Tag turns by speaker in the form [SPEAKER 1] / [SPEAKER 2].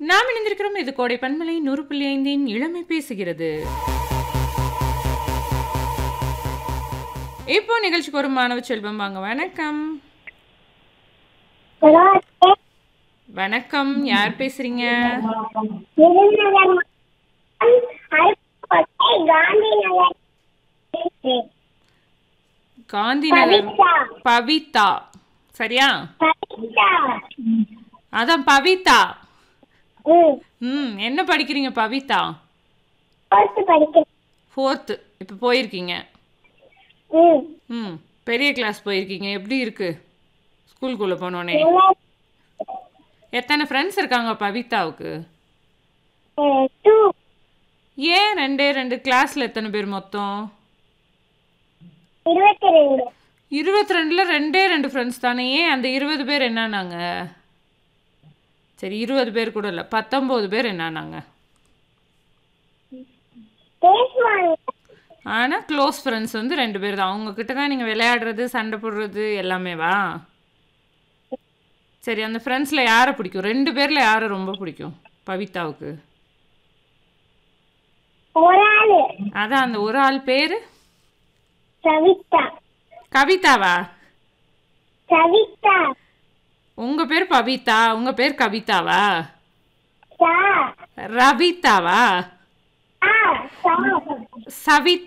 [SPEAKER 1] நாம் இணைந்திருக்கிறோம் இது கோடை பன்மலை நூறு புள்ளி ஐந்தின் இளமை பேசுகிறது இப்போ நிகழ்ச்சிக்கு ஒரு மாணவ செல்வம் வாங்க வணக்கம் வணக்கம் யார் பேசுறீங்க
[SPEAKER 2] விருதுநகர் மாவட்டம் அருப்புக்கோட்டை காந்தி நகர்
[SPEAKER 1] காந்தி நகர்
[SPEAKER 2] கவிதா
[SPEAKER 1] பவிதா சரியா
[SPEAKER 2] கவிதா
[SPEAKER 1] அதான் பவிதா
[SPEAKER 2] ம்
[SPEAKER 1] ம் என்ன படிக்கிறீங்க பவிதா
[SPEAKER 2] ஃபோர்த்து படிக்கிறேன்
[SPEAKER 1] ஃபோர்த்து இப்போ போயிருக்கீங்க
[SPEAKER 2] ம்
[SPEAKER 1] ம் பெரிய கிளாஸ் போயிருக்கீங்க எப்படி இருக்கு ஸ்கூலுக்குள்ளே போனோடனே
[SPEAKER 2] நல்லா
[SPEAKER 1] எத்தனை ஃப்ரெண்ட்ஸ் இருக்காங்க பவிதாவுக்கு
[SPEAKER 2] டூ
[SPEAKER 1] ஏன் ரெண்டே ரெண்டு கிளாஸில் எத்தனை பேர் மொத்தம்
[SPEAKER 2] இருபத்தி ரெண்டு
[SPEAKER 1] இருபத்தி ரெண்டில் ரெண்டே ரெண்டு ஃப்ரெண்ட்ஸ் தானே ஏன் அந்த இருபது பேர் என்னன்னாங்க சரி இருபது பேர் கூட இல்லை பத்தொம்போது பேர் என்னன்னாங்க
[SPEAKER 2] பேசுவாங்க
[SPEAKER 1] ஆனால் க்ளோஸ் ஃப்ரெண்ட்ஸ் வந்து ரெண்டு பேர் தான் அவங்கக்கிட்ட தான் நீங்கள் விளையாடுறது சண்டை போடுறது எல்லாமேவா சரி அந்த ஃப்ரெண்ட்ஸில் யாரை பிடிக்கும் ரெண்டு பேரில் யாரை ரொம்ப பிடிக்கும் பவிதாவுக்கு
[SPEAKER 2] ஒரு ஆளு
[SPEAKER 1] அதான் அந்த ஒரு ஆள் பேர்
[SPEAKER 2] கவிதா
[SPEAKER 1] கவிதாவா
[SPEAKER 2] கவிதா
[SPEAKER 1] உங்கள் பேர் பவிதா உங்கள் பேர் கவிதாவா
[SPEAKER 2] சா
[SPEAKER 1] ரவிதாவா
[SPEAKER 2] ஆ சா
[SPEAKER 1] சவிதா